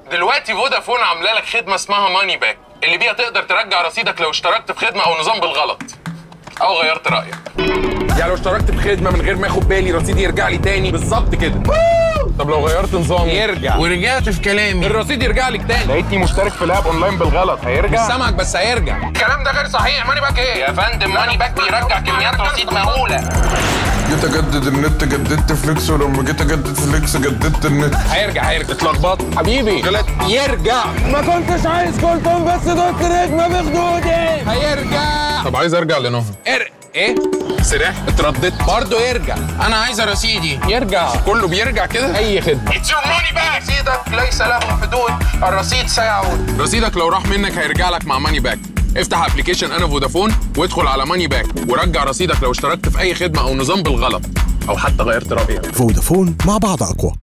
دلوقتي فودافون عامله لك خدمه اسمها ماني باك اللي بيها تقدر ترجع رصيدك لو اشتركت في خدمه او نظام بالغلط او غيرت رايك يعني لو اشتركت في خدمه من غير ما اخد بالي رصيدي يرجع لي تاني بالظبط كده طب لو غيرت نظامي يرجع ورجعت في كلامي الرصيد يرجع لك تاني لقيتني مشترك في لاب اونلاين بالغلط هيرجع سامعك بس هيرجع الكلام ده غير صحيح ماني باك ايه يا فندم ماني باك بيرجع كميات رصيد مهوله جيت اجدد النت جددت فليكس ولما جيت اجدد فليكس جددت النت هيرجع هيرجع اتلخبطت حبيبي غلط يرجع ما كنتش عايز كلكم بس دوت نجمه بخدودي هيرجع طب عايز ارجع لنهى ار ايه سرح اترددت برضه يرجع انا عايزه رصيدي يرجع كله بيرجع كده اي خدمه اتس يور ماني باك رصيدك ليس له حدود الرصيد سيعود رصيدك لو راح منك هيرجع لك مع ماني باك افتح ابلكيشن انا فودافون وادخل على ماني باك ورجع رصيدك لو اشتركت في اي خدمه او نظام بالغلط او حتى غيرت رايك فودافون مع بعض أقوى